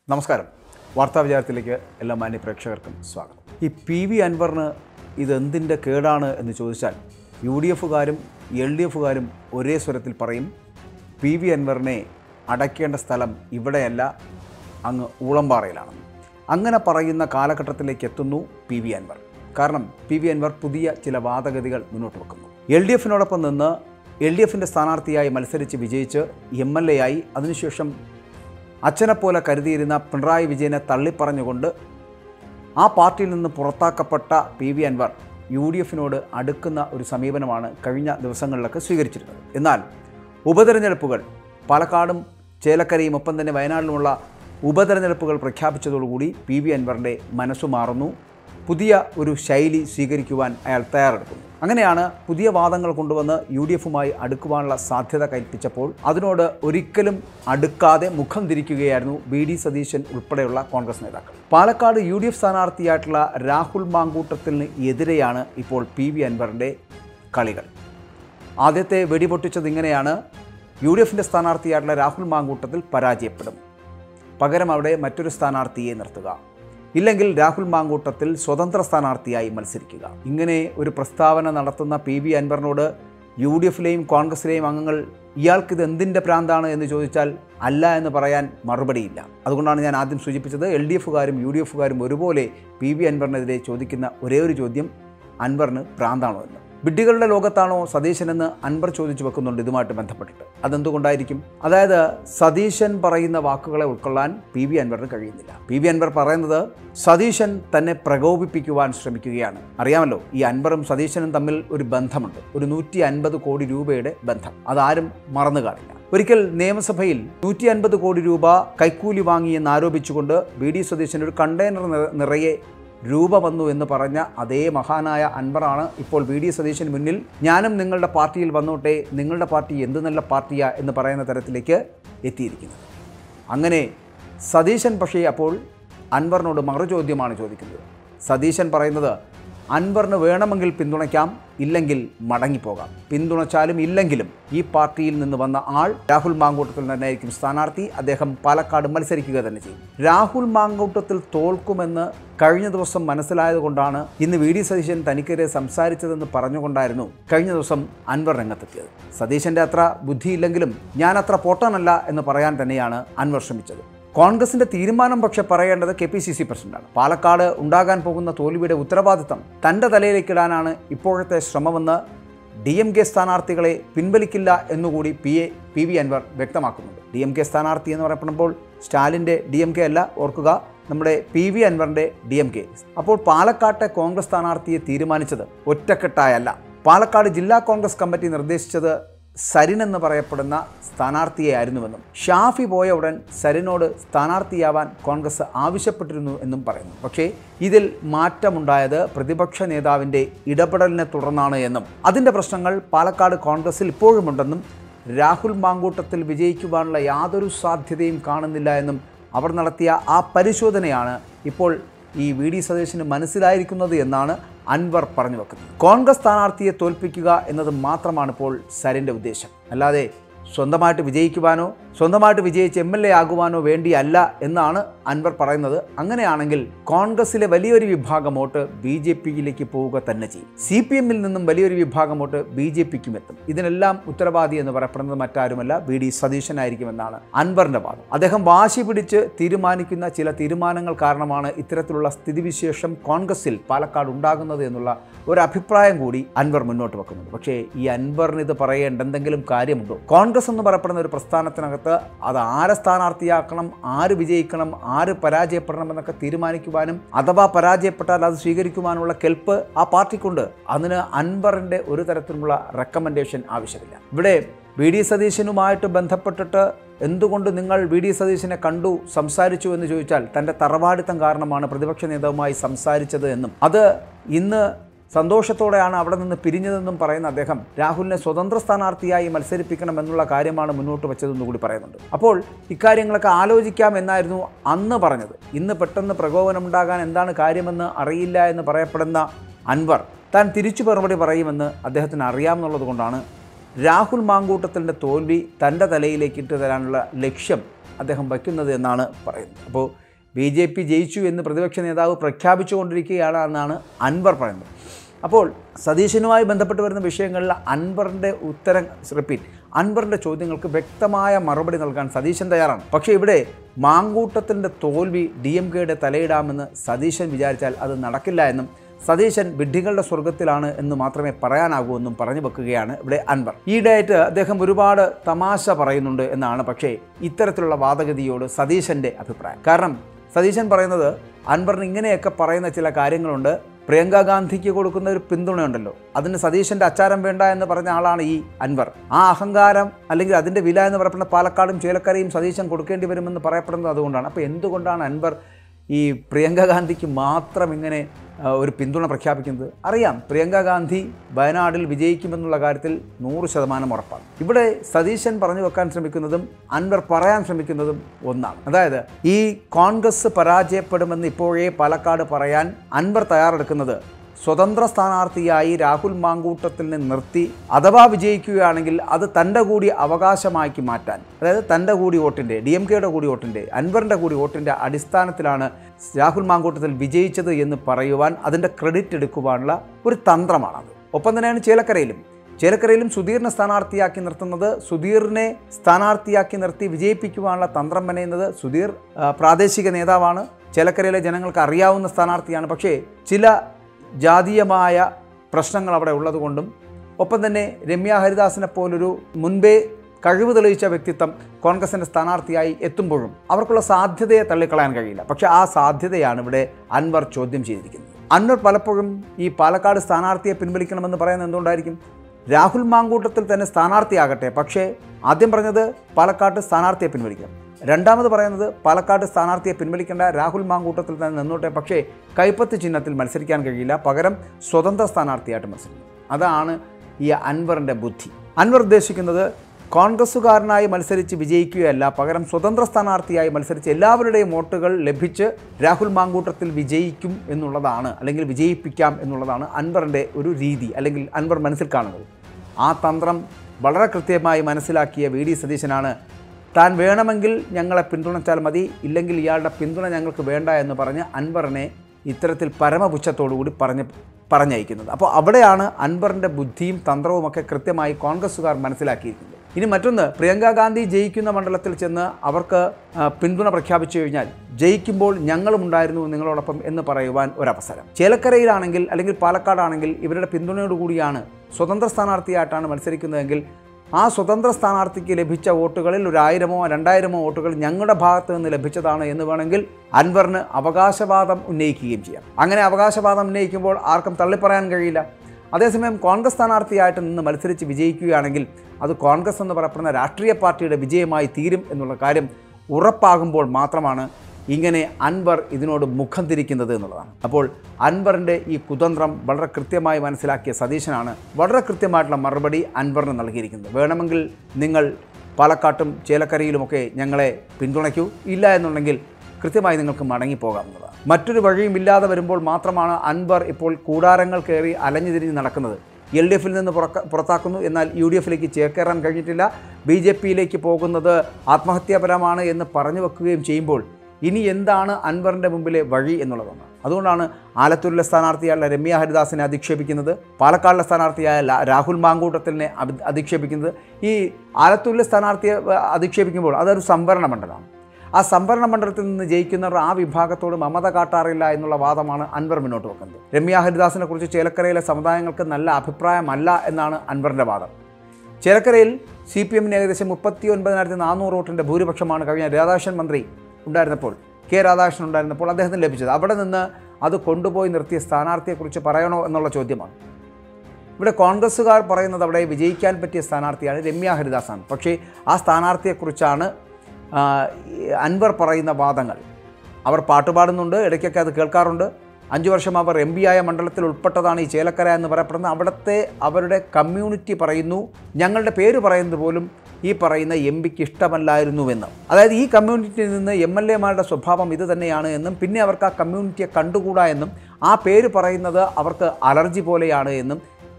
നമസ്കാരം വാർത്താ വിചാരത്തിലേക്ക് എല്ലാ മാന്യ പ്രേക്ഷകർക്കും സ്വാഗതം ഈ പി വി അൻവറിന് ഇതെന്തിൻ്റെ കേടാണ് എന്ന് ചോദിച്ചാൽ യു ഡി എഫുകാരും എൽ ഡി എഫുകാരും ഒരേ സ്വരത്തിൽ പറയും പി വി അൻവറിനെ അടയ്ക്കേണ്ട സ്ഥലം ഇവിടെയല്ല അങ്ങ് ഊളംപാറയിലാണ് അങ്ങനെ പറയുന്ന കാലഘട്ടത്തിലേക്ക് എത്തുന്നു പി വി അൻവർ കാരണം പി വി അൻവർ പുതിയ ചില വാദഗതികൾ മുന്നോട്ട് വെക്കുന്നു എൽ ഡി എഫിനോടൊപ്പം നിന്ന് എൽ ഡി എഫിൻ്റെ സ്ഥാനാർത്ഥിയായി മത്സരിച്ച് വിജയിച്ച് എം എൽ എ ആയി അതിനുശേഷം അച്ഛനെപ്പോലെ കരുതിയിരുന്ന പിണറായി വിജയനെ തള്ളിപ്പറഞ്ഞുകൊണ്ട് ആ പാർട്ടിയിൽ നിന്ന് പുറത്താക്കപ്പെട്ട P V Anvar U D എഫിനോട് അടുക്കുന്ന ഒരു സമീപനമാണ് കഴിഞ്ഞ ദിവസങ്ങളിലൊക്കെ സ്വീകരിച്ചിരുന്നത് എന്നാൽ ഉപതെരഞ്ഞെടുപ്പുകൾ പാലക്കാടും ചേലക്കരയും ഒപ്പം തന്നെ വയനാട്ടിലുമുള്ള ഉപതെരഞ്ഞെടുപ്പുകൾ പ്രഖ്യാപിച്ചതോടുകൂടി പി വി അൻവറിൻ്റെ മനസ്സു മാറുന്നു പുതിയ ഒരു ശൈലി സ്വീകരിക്കുവാൻ അയാൾ തയ്യാറെടുക്കുന്നു അങ്ങനെയാണ് പുതിയ വാദങ്ങൾ കൊണ്ടുവന്ന് യു ഡി എഫുമായി അടുക്കുവാനുള്ള സാധ്യത കൽപ്പിച്ചപ്പോൾ അതിനോട് ഒരിക്കലും അടുക്കാതെ മുഖം തിരിക്കുകയായിരുന്നു ബി ഡി സതീശൻ ഉൾപ്പെടെയുള്ള കോൺഗ്രസ് നേതാക്കൾ പാലക്കാട് യു ഡി എഫ് സ്ഥാനാർത്ഥിയായിട്ടുള്ള രാഹുൽ മാങ്കൂട്ടത്തിന് എതിരെയാണ് ഇപ്പോൾ പി വി അൻവറിൻ്റെ കളികൾ ആദ്യത്തെ വെടിപൊട്ടിച്ചത് ഇങ്ങനെയാണ് യു ഡി എഫിൻ്റെ സ്ഥാനാർത്ഥിയായിട്ടുള്ള രാഹുൽ മാങ്കൂട്ടത്തിൽ പരാജയപ്പെടും പകരം അവിടെ മറ്റൊരു സ്ഥാനാർത്ഥിയെ നിർത്തുക ഇല്ലെങ്കിൽ രാഹുൽ മാങ്കൂട്ടത്തിൽ സ്വതന്ത്ര സ്ഥാനാർത്ഥിയായി മത്സരിക്കുക ഇങ്ങനെ ഒരു പ്രസ്താവന നടത്തുന്ന പി വി അൻവറിനോട് യു ഡി എഫിലെയും കോൺഗ്രസിലെയും അംഗങ്ങൾ ഇയാൾക്കിത് എന്തിൻ്റെ പ്രാന്താണ് എന്ന് ചോദിച്ചാൽ അല്ല എന്ന് പറയാൻ മറുപടിയില്ല അതുകൊണ്ടാണ് ഞാൻ ആദ്യം സൂചിപ്പിച്ചത് എൽ ഡി എഫുകാരും യു ഡി എഫുകാരും ഒരുപോലെ പി വി അൻവറിനെതിരെ ചോദിക്കുന്ന ഒരേ ഒരു ചോദ്യം അൻവറിന് പ്രാന്താണോ എന്ന് വിഡ്ഢികളുടെ ലോകത്താണോ സതീശനെന്ന് അൻവർ ചോദിച്ചു വെക്കുന്നുണ്ട് ഇതുമായിട്ട് ബന്ധപ്പെട്ടിട്ട് അതെന്തുകൊണ്ടായിരിക്കും അതായത് സതീശൻ പറയുന്ന വാക്കുകളെ ഉൾക്കൊള്ളാൻ പി വി അൻവറിന് കഴിയുന്നില്ല പി വി അൻവർ പറയുന്നത് സതീശൻ തന്നെ പ്രകോപിപ്പിക്കുവാൻ ശ്രമിക്കുകയാണ് അറിയാമല്ലോ ഈ അൻവറും സതീശനും തമ്മിൽ ഒരു ബന്ധമുണ്ട് ഒരു നൂറ്റി അൻപത് കോടി രൂപയുടെ ബന്ധം അതാരും മറന്നു കാണില്ല ഒരിക്കൽ നിയമസഭയിൽ നൂറ്റി അൻപത് കോടി രൂപ കൈക്കൂലി വാങ്ങിയെന്ന് ആരോപിച്ചുകൊണ്ട് ബി ഡി സതീശൻ ഒരു കണ്ടെയ്നർ നിറ- നിറയെ രൂപ വന്നു എന്ന് പറഞ്ഞ അതേ മഹാനായ അൻവറാണ് ഇപ്പോൾ വി ഡി സതീശന് മുന്നിൽ ഞാനും നിങ്ങളുടെ പാർട്ടിയിൽ വന്നോട്ടെ നിങ്ങളുടെ പാർട്ടി എന്ത് നല്ല പാർട്ടിയാ എന്ന് പറയുന്ന തരത്തിലേക്ക് എത്തിയിരിക്കുന്നത് അങ്ങനെ സതീശൻ പക്ഷേ അപ്പോൾ അൻവറിനോട് മറുചോദ്യമാണ് ചോദിക്കുന്നത് സതീശൻ പറയുന്നത് അൻവറിന് വേണമെങ്കിൽ പിന്തുണയ്ക്കാം ഇല്ലെങ്കിൽ മടങ്ങിപ്പോകാം പിന്തുണച്ചാലും ഇല്ലെങ്കിലും ഈ പാർട്ടിയിൽ നിന്ന് വന്ന ആൾ രാഹുൽ മാങ്കൂട്ടത്തിൽ തന്നെയായിരിക്കും സ്ഥാനാർത്ഥി അദ്ദേഹം പാലക്കാട് മത്സരിക്കുക തന്നെ ചെയ്യും രാഹുൽ മാങ്കൂട്ടത്തിൽ തോൽക്കുമെന്ന് കഴിഞ്ഞ ദിവസം മനസ്സിലായതുകൊണ്ടാണ് ഇന്ന് വി ഡി സതീശൻ തനിക്കെതിരെ സംസാരിച്ചതെന്ന് പറഞ്ഞുകൊണ്ടായിരുന്നു കഴിഞ്ഞ ദിവസം അൻവർ രംഗത്തെത്തിയത് സതീശൻ്റെ അത്ര ബുദ്ധിയില്ലെങ്കിലും ഞാൻ അത്ര പൊട്ടനല്ല എന്ന് പറയാൻ തന്നെയാണ് അൻവർ ശ്രമിച്ചത് കോൺഗ്രസിന്റെ തീരുമാനം പക്ഷെ പറയേണ്ടത് കെ പി സി സി പ്രസിഡന്റാണ് പാലക്കാട് ഉണ്ടാകാൻ പോകുന്ന തോൽവിയുടെ ഉത്തരവാദിത്തം തൻ്റെ തലയിലേക്കിടാനാണ് ഇപ്പോഴത്തെ ശ്രമമെന്ന് ഡി എം കെ സ്ഥാനാർത്ഥികളെ പിൻവലിക്കില്ല എന്നുകൂടി P A P V Anvar വ്യക്തമാക്കുന്നുണ്ട് ഡി എം കെ സ്ഥാനാർത്ഥി എന്ന് പറയപ്പെടുമ്പോൾ സ്റ്റാലിൻ്റെ ഡി എം കെ അല്ല ഓർക്കുക നമ്മുടെ പി വി അൻവറിൻ്റെ ഡി എം കെ അപ്പോൾ പാലക്കാട്ടെ കോൺഗ്രസ് സ്ഥാനാർത്ഥിയെ തീരുമാനിച്ചത് ഒറ്റക്കെട്ടായല്ല പാലക്കാട് ജില്ലാ കോൺഗ്രസ് കമ്മിറ്റി നിർദ്ദേശിച്ചത് സരിൻ എന്ന് പറയപ്പെടുന്ന സ്ഥാനാർത്ഥിയായിരുന്നുവെന്നും ഷാഫി പോയ ഉടൻ സരിനോട് സ്ഥാനാർത്ഥിയാവാൻ കോൺഗ്രസ് ആവശ്യപ്പെട്ടിരുന്നു എന്നും പറയുന്നു പക്ഷേ ഇതിൽ മാറ്റമുണ്ടായത് പ്രതിപക്ഷ നേതാവിൻ്റെ ഇടപെടലിനെ തുടർന്നാണ് എന്നും അതിൻ്റെ പ്രശ്നങ്ങൾ പാലക്കാട് കോൺഗ്രസിൽ ഇപ്പോഴുമുണ്ടെന്നും രാഹുൽ മാങ്കൂട്ടത്തിൽ വിജയിക്കുവാനുള്ള യാതൊരു സാധ്യതയും കാണുന്നില്ല എന്നും അവർ നടത്തിയ ആ പരിശോധനയാണ് ഇപ്പോൾ ഈ വി ഡി സതീശന് മനസ്സിലായിരിക്കുന്നത് എന്നാണ് അൻവർ പറഞ്ഞു വെക്കുന്നത് കോൺഗ്രസ് സ്ഥാനാർത്ഥിയെ തോൽപ്പിക്കുക എന്നത് മാത്രമാണ് ഇപ്പോൾ സരിൻ്റെ ഉദ്ദേശം അല്ലാതെ സ്വന്തമായിട്ട് വിജയിക്കുവാനോ സ്വന്തമായിട്ട് വിജയിച്ച് എം എൽ എ ആകുവാനോ വേണ്ടിയല്ല എന്നാണ് അൻവർ പറയുന്നത് അങ്ങനെയാണെങ്കിൽ കോൺഗ്രസിലെ വലിയൊരു വിഭാഗം വോട്ട് ബി ജെ പിയിലേക്ക് പോവുക തന്നെ ചെയ്യും സി പി എമ്മിൽ നിന്നും വലിയൊരു വിഭാഗം വോട്ട് ബി ജെ പിക്കും എത്തും ഇതിനെല്ലാം ഉത്തരവാദി എന്ന് പറയപ്പെടുന്നത് മറ്റാരുമല്ല ബി ഡി സതീശനായിരിക്കുമെന്നാണ് അൻവറിന്റെ വാദം അദ്ദേഹം വാശി പിടിച്ച് തീരുമാനിക്കുന്ന ചില തീരുമാനങ്ങൾ കാരണമാണ് ഇത്തരത്തിലുള്ള സ്ഥിതിവിശേഷം കോൺഗ്രസിൽ പാലക്കാട് ഉണ്ടാകുന്നത് എന്നുള്ള ഒരു അഭിപ്രായം കൂടി അൻവർ മുന്നോട്ട് വെക്കുന്നുണ്ട് പക്ഷേ ഈ അൻവറിന് ഇത് പറയേണ്ട എന്തെങ്കിലും കാര്യമുണ്ടോ കോൺഗ്രസ് എന്ന് പറയപ്പെടുന്ന ഒരു പ്രസ്ഥാനത്തിനകത്ത് അത് ആരെ സ്ഥാനാർത്ഥിയാക്കണം ആര് വിജയിക്കണം ആര് പരാജയപ്പെടണം എന്നൊക്കെ തീരുമാനിക്കുവാനും അഥവാ പരാജയപ്പെട്ടാൽ അത് സ്വീകരിക്കുവാനുള്ള കെൽപ്പ് ആ പാർട്ടിക്കുണ്ട് അതിന് അൻവറിൻ്റെ ഒരു തരത്തിലുള്ള റെക്കമെൻഡേഷൻ ആവശ്യമില്ല ഇവിടെ വി ഡി സതീശനുമായിട്ട് ബന്ധപ്പെട്ടിട്ട് എന്തുകൊണ്ട് നിങ്ങൾ വി ഡി സതീശനെ കണ്ടു സംസാരിച്ചു എന്ന് ചോദിച്ചാൽ തൻ്റെ തറവാടിത്തം കാരണമാണ് പ്രതിപക്ഷ നേതാവുമായി സംസാരിച്ചത് എന്നും അത് ഇന്ന് സന്തോഷത്തോടെയാണ് അവിടെ നിന്ന് പിരിഞ്ഞതെന്നും പറയുന്ന അദ്ദേഹം രാഹുലിനെ സ്വതന്ത്ര സ്ഥാനാർത്ഥിയായി മത്സരിപ്പിക്കണം എന്നുള്ള കാര്യമാണ് മുന്നോട്ട് വെച്ചതെന്ന് കൂടി പറയുന്നുണ്ട് അപ്പോൾ ഇക്കാര്യങ്ങളൊക്കെ ആലോചിക്കാം എന്നായിരുന്നു അന്ന് പറഞ്ഞത് ഇന്ന് പെട്ടെന്ന് പ്രകോപനമുണ്ടാകാൻ എന്താണ് കാര്യമെന്ന് അറിയില്ല എന്ന് പറയപ്പെടുന്ന അൻവർ താൻ തിരിച്ചു മറുപടി പറയുമെന്ന് അദ്ദേഹത്തിന് അറിയാമെന്നുള്ളത് കൊണ്ടാണ് രാഹുൽ മാങ്കൂട്ടത്തിൻ്റെ തോൽവി തൻ്റെ തലയിലേക്ക് ഇട്ട് തരാനുള്ള ലക്ഷ്യം അദ്ദേഹം വയ്ക്കുന്നത് എന്നാണ് പറയുന്നത് അപ്പോൾ ബി ജെ പി ജയിച്ചു എന്ന് പ്രതിപക്ഷ നേതാവ് പ്രഖ്യാപിച്ചുകൊണ്ടിരിക്കുകയാണ് എന്നാണ് അൻവർ പറയുന്നത് അപ്പോൾ സതീശനുമായി ബന്ധപ്പെട്ട് വരുന്ന വിഷയങ്ങളിൽ അൻവറിൻ്റെ ഉത്തരം റിപ്പീറ്റ് അൻവറിൻ്റെ ചോദ്യങ്ങൾക്ക് വ്യക്തമായ മറുപടി നൽകാൻ സതീശൻ തയ്യാറാണ് പക്ഷേ ഇവിടെ മാങ്കൂട്ടത്തിൻ്റെ തോൽവി ഡി എം കെയുടെ തലയിടാമെന്ന് സതീശൻ വിചാരിച്ചാൽ അത് നടക്കില്ല എന്നും സതീശൻ വിഡ്ഢികളുടെ സ്വർഗത്തിലാണ് എന്ന് മാത്രമേ പറയാനാകൂ എന്നും പറഞ്ഞു വെക്കുകയാണ് ഇവിടെ അൻവർ ഈയിടെയായിട്ട് അദ്ദേഹം ഒരുപാട് തമാശ പറയുന്നുണ്ട് എന്നാണ് പക്ഷേ ഇത്തരത്തിലുള്ള വാദഗതിയോട് സതീശൻ്റെ അഭിപ്രായം കാരണം സതീശൻ പറയുന്നത് അൻവറിന് ഇങ്ങനെയൊക്കെ പറയുന്ന ചില കാര്യങ്ങളുണ്ട് പ്രിയങ്ക ഗാന്ധിക്ക് കൊടുക്കുന്ന ഒരു പിന്തുണയുണ്ടല്ലോ അതിന് സതീശൻ്റെ അച്ചാരം വേണ്ട എന്ന് പറഞ്ഞ ആളാണ് ഈ അൻവർ ആ അഹങ്കാരം അല്ലെങ്കിൽ അതിൻ്റെ വില എന്ന് പറയപ്പെടുന്ന പാലക്കാടും ചേലക്കരയും സതീശൻ കൊടുക്കേണ്ടി വരുമെന്ന് പറയപ്പെടുന്നത് അതുകൊണ്ടാണ് അപ്പോൾ എന്തുകൊണ്ടാണ് അൻവർ ഈ പ്രിയങ്ക ഗാന്ധിക്ക് മാത്രം ഇങ്ങനെ ആ, ഒരു പിന്തുണ പ്രഖ്യാപിക്കുന്നത് അറിയാം പ്രിയങ്ക ഗാന്ധി വയനാടിൽ വിജയിക്കുമെന്നുള്ള കാര്യത്തിൽ നൂറ് ശതമാനം ഉറപ്പാണ് ഇവിടെ സതീശൻ പറഞ്ഞു വെക്കാൻ ശ്രമിക്കുന്നതും അൻവർ പറയാൻ ശ്രമിക്കുന്നതും ഒന്നാണ് അതായത് ഈ കോൺഗ്രസ് പരാജയപ്പെടുമെന്ന് ഇപ്പോഴേ പാലക്കാട് പറയാൻ അൻവർ തയ്യാറെടുക്കുന്നത് സ്വതന്ത്ര സ്ഥാനാർത്ഥിയായി രാഹുൽ മാങ്കൂട്ടത്തിനെ നിർത്തി അഥവാ വിജയിക്കുകയാണെങ്കിൽ അത് തൻ്റെ കൂടി അവകാശമാക്കി മാറ്റാൻ അതായത് തൻ്റെ കൂടി വോട്ടിൻ്റെ ഡി എം കെയുടെ കൂടി വോട്ടിൻ്റെ അൻവറിൻ്റെ കൂടി വോട്ടിൻ്റെ അടിസ്ഥാനത്തിലാണ് രാഹുൽ മാങ്കൂട്ടത്തിൽ വിജയിച്ചത് എന്ന് പറയുവാൻ അതിൻ്റെ ക്രെഡിറ്റ് എടുക്കുവാനുള്ള ഒരു തന്ത്രമാണത് ഒപ്പം തന്നെയാണ് ചേലക്കരയിലും ചേലക്കരയിലും സുധീറിനെ സ്ഥാനാർത്ഥിയാക്കി നിർത്തുന്നത് സുധീറിനെ സ്ഥാനാർത്ഥിയാക്കി നിർത്തി വിജയിപ്പിക്കുവാനുള്ള തന്ത്രം മെനയുന്നത് സുധീർ ആ, പ്രാദേശിക നേതാവാണ് ചേലക്കരയിലെ ജനങ്ങൾക്ക് അറിയാവുന്ന സ്ഥാനാർത്ഥിയാണ് പക്ഷേ ചില ജാതീയമായ പ്രശ്നങ്ങൾ അവിടെ ഉള്ളതുകൊണ്ടും ഒപ്പം തന്നെ രമ്യ ഹരിദാസിനെ പോലൊരു മുൻപേ കഴിവ് തെളിയിച്ച വ്യക്തിത്വം കോൺഗ്രസിൻ്റെ സ്ഥാനാർത്ഥിയായി എത്തുമ്പോഴും അവർക്കുള്ള സാധ്യതയെ തള്ളിക്കളയാൻ കഴിയില്ല പക്ഷേ ആ സാധ്യതയാണ് ഇവിടെ അൻവർ ചോദ്യം ചെയ്തിരിക്കുന്നത് അൻവർ പലപ്പോഴും ഈ പാലക്കാട് സ്ഥാനാർത്ഥിയെ പിൻവലിക്കണമെന്ന് പറയുന്നത് എന്തുകൊണ്ടായിരിക്കും രാഹുൽ മാങ്കൂട്ടത്തിൽ തന്നെ സ്ഥാനാർത്ഥിയാകട്ടെ പക്ഷേ ആദ്യം പറഞ്ഞത് പാലക്കാട്ട് സ്ഥാനാർത്ഥിയെ പിൻവലിക്കണം രണ്ടാമത് പറയുന്നത് പാലക്കാട് സ്ഥാനാർത്ഥിയെ പിൻവലിക്കേണ്ട രാഹുൽ മാങ്കൂട്ടത്തിൽ തന്നെ നിന്നോട്ടെ പക്ഷേ കൈപ്പത്ത് ചിഹ്നത്തിൽ മത്സരിക്കാൻ കഴിയില്ല പകരം സ്വതന്ത്ര സ്ഥാനാർത്ഥിയായിട്ട് മത്സരിക്കും അതാണ് ഈ അൻവറിൻ്റെ ബുദ്ധി അൻവർ ഉദ്ദേശിക്കുന്നത് കോൺഗ്രസ്സുകാരനായി മത്സരിച്ച് വിജയിക്കുകയല്ല പകരം സ്വതന്ത്ര സ്ഥാനാർത്ഥിയായി മത്സരിച്ച് എല്ലാവരുടെയും വോട്ടുകൾ ലഭിച്ച് രാഹുൽ മാങ്കൂട്ടത്തിൽ വിജയിക്കും എന്നുള്ളതാണ് അല്ലെങ്കിൽ വിജയിപ്പിക്കാം എന്നുള്ളതാണ് അൻവറിൻ്റെ ഒരു രീതി അല്ലെങ്കിൽ അൻവർ മനസ്സിൽ കാണുന്നത് ആ തന്ത്രം വളരെ കൃത്യമായി മനസ്സിലാക്കിയ വി ഡി സതീശനാണ് താൻ വേണമെങ്കിൽ ഞങ്ങളെ പിന്തുണച്ചാൽ മതി ഇല്ലെങ്കിൽ ഇയാളുടെ പിന്തുണ ഞങ്ങൾക്ക് വേണ്ട എന്ന് പറഞ്ഞ് അൻവറിനെ ഇത്തരത്തിൽ പരമപുച്ഛത്തോടുകൂടി പറഞ്ഞ് പറഞ്ഞയക്കുന്നത് അപ്പോൾ അവിടെയാണ് അൻവറിൻ്റെ ബുദ്ധിയും തന്ത്രവുമൊക്കെ കൃത്യമായി കോൺഗ്രസ്സുകാർ മനസ്സിലാക്കിയിരിക്കുന്നത് ഇനി മറ്റൊന്ന് പ്രിയങ്ക ഗാന്ധി ജയിക്കുന്ന മണ്ഡലത്തിൽ ചെന്ന് അവർക്ക് ആ, പിന്തുണ പ്രഖ്യാപിച്ചു കഴിഞ്ഞാൽ ജയിക്കുമ്പോൾ ഞങ്ങളും ഉണ്ടായിരുന്നു നിങ്ങളോടൊപ്പം എന്ന് പറയുവാൻ ഒരവസരം ചേലക്കരയിലാണെങ്കിൽ അല്ലെങ്കിൽ പാലക്കാടാണെങ്കിൽ ഇവരുടെ പിന്തുണയോടുകൂടിയാണ് സ്വതന്ത്ര സ്ഥാനാർത്ഥിയായിട്ടാണ് മത്സരിക്കുന്നതെങ്കിൽ ആ സ്വതന്ത്ര സ്ഥാനാർത്ഥിക്ക് ലഭിച്ച വോട്ടുകളിൽ ഒരു ആയിരമോ രണ്ടായിരമോ വോട്ടുകൾ ഞങ്ങളുടെ ഭാഗത്ത് നിന്ന് ലഭിച്ചതാണ് എന്ന് വേണമെങ്കിൽ അൻവറിന് അവകാശവാദം ഉന്നയിക്കുകയും ചെയ്യാം അങ്ങനെ അവകാശവാദം ഉന്നയിക്കുമ്പോൾ ആർക്കും തള്ളിപ്പറയാൻ കഴിയില്ല അതേസമയം കോൺഗ്രസ് സ്ഥാനാർത്ഥിയായിട്ട് നിന്ന് മത്സരിച്ച് വിജയിക്കുകയാണെങ്കിൽ അത് കോൺഗ്രസ് എന്ന് പറയപ്പെടുന്ന രാഷ്ട്രീയ പാർട്ടിയുടെ വിജയമായി തീരും എന്നുള്ള കാര്യം ഉറപ്പാകുമ്പോൾ മാത്രമാണ് ഇങ്ങനെ അൻവർ ഇതിനോട് മുഖം തിരിക്കുന്നത് എന്നുള്ളതാണ് അപ്പോൾ അൻവറിൻ്റെ ഈ കുതന്ത്രം വളരെ കൃത്യമായി മനസ്സിലാക്കിയ സതീശനാണ് വളരെ കൃത്യമായിട്ടുള്ള മറുപടി അൻവറിന് നൽകിയിരിക്കുന്നത് വേണമെങ്കിൽ നിങ്ങൾ പാലക്കാട്ടും ചേലക്കരയിലുമൊക്കെ ഞങ്ങളെ പിന്തുണയ്ക്കൂ ഇല്ല എന്നുണ്ടെങ്കിൽ കൃത്യമായി നിങ്ങൾക്ക് മടങ്ങിപ്പോകാം എന്നുള്ളതാണ് മറ്റൊരു വഴിയും ഇല്ലാതെ വരുമ്പോൾ മാത്രമാണ് അൻവർ ഇപ്പോൾ കൂടാരങ്ങൾ കയറി അലഞ്ഞു തിരിഞ്ഞ് നടക്കുന്നത് എൽ ഡി എഫിൽ നിന്ന് പുറക്ക പുറത്താക്കുന്നു എന്നാൽ യു ഡി എഫിലേക്ക് ചേക്കേറാൻ കഴിഞ്ഞിട്ടില്ല ബി ജെ പിയിലേക്ക് പോകുന്നത് ആത്മഹത്യാപരമാണ് എന്ന് പറഞ്ഞു വെക്കുകയും ചെയ്യുമ്പോൾ ഇനി എന്താണ് അൻവറിൻ്റെ മുമ്പിലെ വഴി എന്നുള്ളതാണ് അതുകൊണ്ടാണ് ആലത്തൂരിലെ സ്ഥാനാർത്ഥിയായ രമ്യ ഹരിദാസിനെ അധിക്ഷേപിക്കുന്നത് പാലക്കാടിലെ സ്ഥാനാർത്ഥിയായ ലാ- രാഹുൽ മാങ്കൂട്ടത്തിനെ അഭി- അധിക്ഷേപിക്കുന്നത് ഈ ആലത്തൂരിലെ സ്ഥാനാർത്ഥിയെ അഹ്, അധിക്ഷേപിക്കുമ്പോൾ അതൊരു സംവരണ മണ്ഡലമാണ് ആ സംവരണ മണ്ഡലത്തിൽ നിന്ന് ജയിക്കുന്നവർ ആ വിഭാഗത്തോട് മമത കാട്ടാറില്ല എന്നുള്ള വാദമാണ് അൻവർ മുന്നോട്ട് വെക്കുന്നത് രമ്യ ഹരിദാസിനെ കുറിച്ച് ചേലക്കരയിലെ സമുദായങ്ങൾക്ക് നല്ല അഭിപ്രായമല്ല എന്നാണ് അൻവറിൻ്റെ വാദം ചേലക്കരയിൽ സി പി എമ്മിന് ഏകദേശം മുപ്പത്തി ഒൻപതിനായിരത്തി നാനൂറ് വോട്ടിൻ്റെ ഭൂരിപക്ഷമാണ് കഴിഞ്ഞ രാധാകൃഷ്ണൻ മന്ത്രി ഉണ്ടായിരുന്നപ്പോൾ കെ രാധാകൃഷ്ണൻ ഉണ്ടായിരുന്നപ്പോൾ അദ്ദേഹത്തിന് ലഭിച്ചത് അവിടെ നിന്ന് അത് കൊണ്ടുപോയി നിർത്തിയ സ്ഥാനാർത്ഥിയെക്കുറിച്ച് പറയണോ എന്നുള്ള ചോദ്യമാണ് ഇവിടെ കോൺഗ്രസ്സുകാർ പറയുന്നത് അവിടെ വിജയിക്കാൻ പറ്റിയ സ്ഥാനാർത്ഥിയാണ് രമ്യ ഹരിദാസാണ് പക്ഷേ ആ സ്ഥാനാർത്ഥിയെക്കുറിച്ചാണ് ആ, ഈ അൻവർ പറയുന്ന വാദങ്ങൾ അവർ പാട്ടുപാടുന്നുണ്ട് ഇടയ്ക്കൊക്കെ അത് കേൾക്കാറുണ്ട് അഞ്ച് വർഷം അവർ എം ആയ മണ്ഡലത്തിൽ ഉൾപ്പെട്ടതാണ് ഈ ചേലക്കര എന്ന് പറയപ്പെടുന്ന അവിടുത്തെ അവരുടെ കമ്മ്യൂണിറ്റി പറയുന്നു ഞങ്ങളുടെ പേര് പറയുന്നത് പോലും ഈ പറയുന്ന എം പിക്ക് ഇഷ്ടമല്ലായിരുന്നുവെന്ന് അതായത് ഈ കമ്മ്യൂണിറ്റിയിൽ നിന്ന് എം എൽ എമാരുടെ സ്വഭാവം ഇത് തന്നെയാണ് എന്നും പിന്നെ അവർക്ക് ആ കമ്മ്യൂണിറ്റിയെ കണ്ടുകൂടാ എന്നും ആ പേര് പറയുന്നത് അവർക്ക് അലർജി പോലെയാണ് എന്നും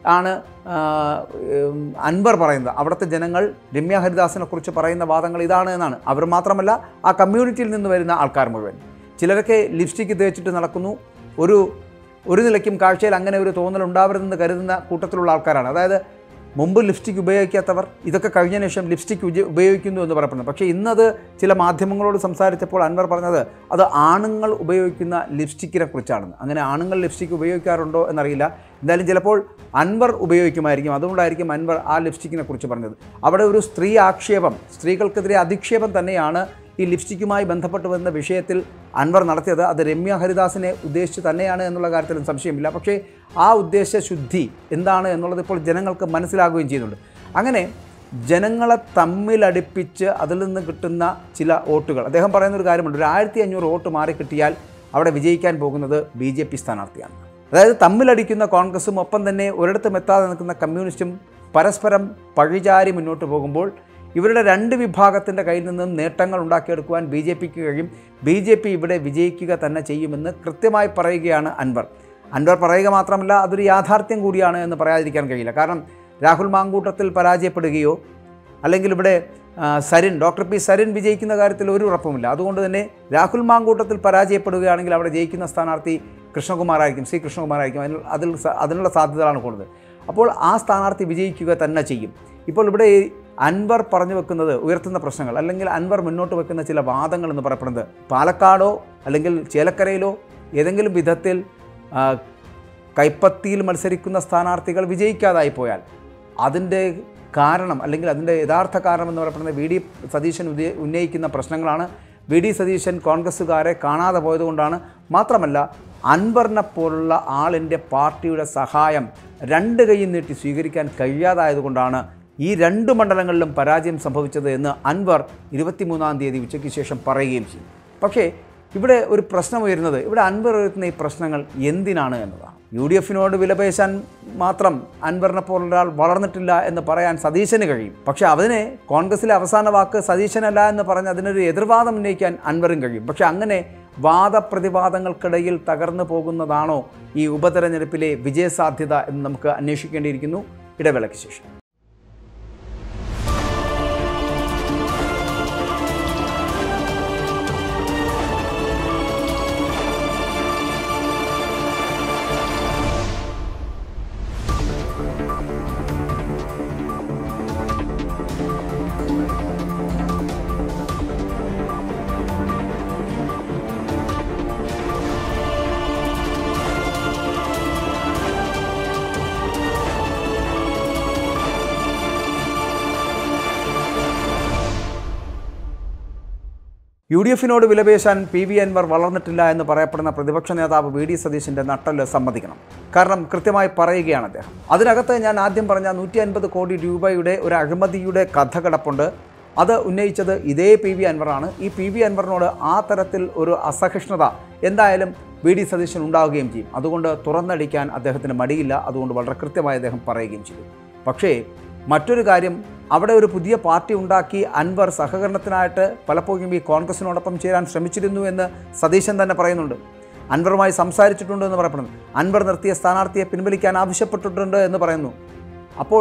ആണ് ആ, ഉം, അൻവർ പറയുന്നത് അവിടുത്തെ ജനങ്ങൾ രമ്യ ഹരിദാസിനെ കുറിച്ച് പറയുന്ന വാദങ്ങൾ ഇതാണ് എന്നാണ് അവർ മാത്രമല്ല ആ കമ്മ്യൂണിറ്റിയിൽ നിന്ന് വരുന്ന ആൾക്കാർ മുഴുവൻ ചിലരൊക്കെ ലിപ്സ്റ്റിക്ക് തേച്ചിട്ട് നടക്കുന്നു ഒരു ഒരു നിലയ്ക്കും കാഴ്ചയിൽ അങ്ങനെ ഒരു തോന്നൽ ഉണ്ടാവരുതെന്ന് കരുതുന്ന കൂട്ടത്തിലുള്ള ആൾക്കാരാണ് അതായത് മുമ്പ് ലിപ്സ്റ്റിക് ഉപയോഗിക്കാത്തവർ ഇതൊക്കെ കഴിഞ്ഞ ശേഷം ലിപ്സ്റ്റിക് ഉജ- ഉപയോഗിക്കുന്നു എന്ന് പറയപ്പെടുന്നു പക്ഷേ ഇന്നത് ചില മാധ്യമങ്ങളോട് സംസാരിച്ചപ്പോൾ അൻവർ പറഞ്ഞത് അത് ആണുങ്ങൾ ഉപയോഗിക്കുന്ന ലിപ്സ്റ്റിക്കിനെ കുറിച്ചാണെന്ന് അങ്ങനെ ആണുങ്ങൾ ലിപ്സ്റ്റിക് ഉപയോഗിക്കാറുണ്ടോ എന്നറിയില്ല എന്തായാലും ചിലപ്പോൾ അൻവർ ഉപയോഗിക്കുമായിരിക്കും അതുകൊണ്ടായിരിക്കും അൻവർ ആ ലിപ്സ്റ്റിക്കിനെ കുറിച്ച് പറഞ്ഞത് അവിടെ ഒരു സ്ത്രീ ആക്ഷേപം സ്ത്രീകൾക്കെതിരെ അധിക്ഷേപം തന്നെയാണ് ഈ ലിപ്സ്റ്റിക്കുമായി ബന്ധപ്പെട്ട് വരുന്ന വിഷയത്തിൽ അൻവർ നടത്തിയത് അത് രമ്യ ഹരിദാസിനെ ഉദ്ദേശിച്ച് തന്നെയാണ് എന്നുള്ള കാര്യത്തിലും സംശയമില്ല പക്ഷേ ആ ഉദ്ദേശ ശുദ്ധി എന്താണ് എന്നുള്ളത് ഇപ്പോൾ ജനങ്ങൾക്ക് മനസ്സിലാകുകയും ചെയ്യുന്നുണ്ട് അങ്ങനെ ജനങ്ങളെ തമ്മിലടിപ്പിച്ച് അതിൽ നിന്ന് കിട്ടുന്ന ചില വോട്ടുകൾ അദ്ദേഹം പറയുന്ന ഒരു കാര്യമുണ്ട് ഒരു ആയിരത്തി അഞ്ഞൂറ് വോട്ട് മാറി കിട്ടിയാൽ അവിടെ വിജയിക്കാൻ പോകുന്നത് ബി ജെ പി സ്ഥാനാർത്ഥിയാണ് അതായത് തമ്മിലടിക്കുന്ന കോൺഗ്രസും ഒപ്പം തന്നെ ഒരിടത്തും എത്താതെ നിൽക്കുന്ന കമ്മ്യൂണിസ്റ്റും പരസ്പരം പഴിചാരി മുന്നോട്ട് പോകുമ്പോൾ ഇവരുടെ രണ്ട് വിഭാഗത്തിൻ്റെ കയ്യിൽ നിന്നും നേട്ടങ്ങൾ ഉണ്ടാക്കിയെടുക്കുവാൻ ബി ജെ പിക്ക് കഴിയും ബി ജെ പി ഇവിടെ വിജയിക്കുക തന്നെ ചെയ്യുമെന്ന് കൃത്യമായി പറയുകയാണ് അൻവർ അൻവർ പറയുക മാത്രമല്ല അതൊരു യാഥാർത്ഥ്യം കൂടിയാണ് എന്ന് പറയാതിരിക്കാൻ കഴിയില്ല കാരണം രാഹുൽ മാങ്കൂട്ടത്തിൽ പരാജയപ്പെടുകയോ അല്ലെങ്കിൽ ഇവിടെ ആ, സരിൻ ഡോക്ടർ പി സരിൻ വിജയിക്കുന്ന കാര്യത്തിൽ ഒരു ഉറപ്പുമില്ല അതുകൊണ്ട് തന്നെ രാഹുൽ മാങ്കൂട്ടത്തിൽ പരാജയപ്പെടുകയാണെങ്കിൽ അവിടെ ജയിക്കുന്ന സ്ഥാനാർത്ഥി കൃഷ്ണകുമാറായിരിക്കും സി കൃഷ്ണകുമാറായിരിക്കും അതിന് അതിൽ സ- അതിനുള്ള സാധ്യതകളാണ് കൂടുതൽ അപ്പോൾ ആ സ്ഥാനാർത്ഥി വിജയിക്കുക തന്നെ ചെയ്യും ഇപ്പോൾ ഇവിടെ ഈ അൻവർ പറഞ്ഞു വെക്കുന്നത് ഉയർത്തുന്ന പ്രശ്നങ്ങൾ അല്ലെങ്കിൽ അൻവർ മുന്നോട്ട് വെക്കുന്ന ചില വാദങ്ങൾ എന്ന് പറയപ്പെടുന്നത് പാലക്കാടോ അല്ലെങ്കിൽ ചേലക്കരയിലോ ഏതെങ്കിലും വിധത്തിൽ ആ, കൈപ്പത്തിയിൽ മത്സരിക്കുന്ന സ്ഥാനാർത്ഥികൾ വിജയിക്കാതായി പോയാൽ അതിൻ്റെ കാരണം അല്ലെങ്കിൽ അതിൻ്റെ യഥാർത്ഥ കാരണം എന്ന് പറയപ്പെടുന്നത് വി ഡി സതീശൻ ഉദയ ഉന്നയിക്കുന്ന പ്രശ്നങ്ങളാണ് വി ഡി സതീശൻ കോൺഗ്രസ്സുകാരെ കാണാതെ പോയതുകൊണ്ടാണ് മാത്രമല്ല അൻവറിനെ പോലുള്ള ആളിൻ്റെ പാർട്ടിയുടെ സഹായം രണ്ട് കൈയും നീട്ടി സ്വീകരിക്കാൻ കഴിയാതായതുകൊണ്ടാണ് ഈ രണ്ട് മണ്ഡലങ്ങളിലും പരാജയം സംഭവിച്ചത് എന്ന് അൻവർ ഇരുപത്തിമൂന്നാം തീയതി ഉച്ചയ്ക്ക് ശേഷം പറയുകയും ചെയ്യും പക്ഷേ ഇവിടെ ഒരു പ്രശ്നം ഉയരുന്നത് ഇവിടെ അൻവർ ഉയർത്തുന്ന ഈ പ്രശ്നങ്ങൾ എന്തിനാണ് എന്നതാണ് യു ഡി എഫിനോട് വിലപേശാൻ മാത്രം അൻവറിനെ പോലൊരാൾ വളർന്നിട്ടില്ല എന്ന് പറയാൻ സതീശന് കഴിയും പക്ഷേ അതിനെ കോൺഗ്രസിലെ അവസാന വാക്ക് സതീശനല്ല എന്ന് പറഞ്ഞ് അതിനൊരു എതിർവാദം ഉന്നയിക്കാൻ അൻവറും കഴിയും പക്ഷേ അങ്ങനെ വാദപ്രതിവാദങ്ങൾക്കിടയിൽ തകർന്നു പോകുന്നതാണോ ഈ ഉപതെരഞ്ഞെടുപ്പിലെ വിജയസാധ്യത എന്ന് നമുക്ക് അന്വേഷിക്കേണ്ടിയിരിക്കുന്നു ഇടവേളയ്ക്ക് ശേഷം യു ഡി എഫിനോട് വിലപേശാൻ പി വി അൻവർ വളർന്നിട്ടില്ല എന്ന് പറയപ്പെടുന്ന പ്രതിപക്ഷ നേതാവ് വി ഡി സതീശിൻ്റെ നട്ടല് സമ്മതിക്കണം കാരണം കൃത്യമായി പറയുകയാണ് അദ്ദേഹം അതിനകത്ത് ഞാൻ ആദ്യം പറഞ്ഞ നൂറ്റി അൻപത് കോടി രൂപയുടെ ഒരു അഴിമതിയുടെ കഥ കിടപ്പുണ്ട് അത് ഉന്നയിച്ചത് ഇതേ പി വി അൻവറാണ് ഈ പി വി അൻവറിനോട് ആ തരത്തിൽ ഒരു അസഹിഷ്ണുത എന്തായാലും വി ഡി സതീശൻ ഉണ്ടാവുകയും ചെയ്യും അതുകൊണ്ട് തുറന്നടിക്കാൻ അദ്ദേഹത്തിന് മടിയില്ല അതുകൊണ്ട് വളരെ കൃത്യമായി അദ്ദേഹം പറയുകയും ചെയ്തു പക്ഷേ മറ്റൊരു കാര്യം അവിടെ ഒരു പുതിയ പാർട്ടി ഉണ്ടാക്കി അൻവർ സഹകരണത്തിനായിട്ട് പലപ്പോഴും ഈ കോൺഗ്രസിനോടൊപ്പം ചേരാൻ ശ്രമിച്ചിരുന്നു എന്ന് സതീശൻ തന്നെ പറയുന്നുണ്ട് അൻവറുമായി സംസാരിച്ചിട്ടുണ്ട് എന്ന് പറയപ്പെടുന്നു അൻവർ നിർത്തിയ സ്ഥാനാർത്ഥിയെ പിൻവലിക്കാൻ ആവശ്യപ്പെട്ടിട്ടുണ്ട് എന്ന് പറയുന്നു അപ്പോൾ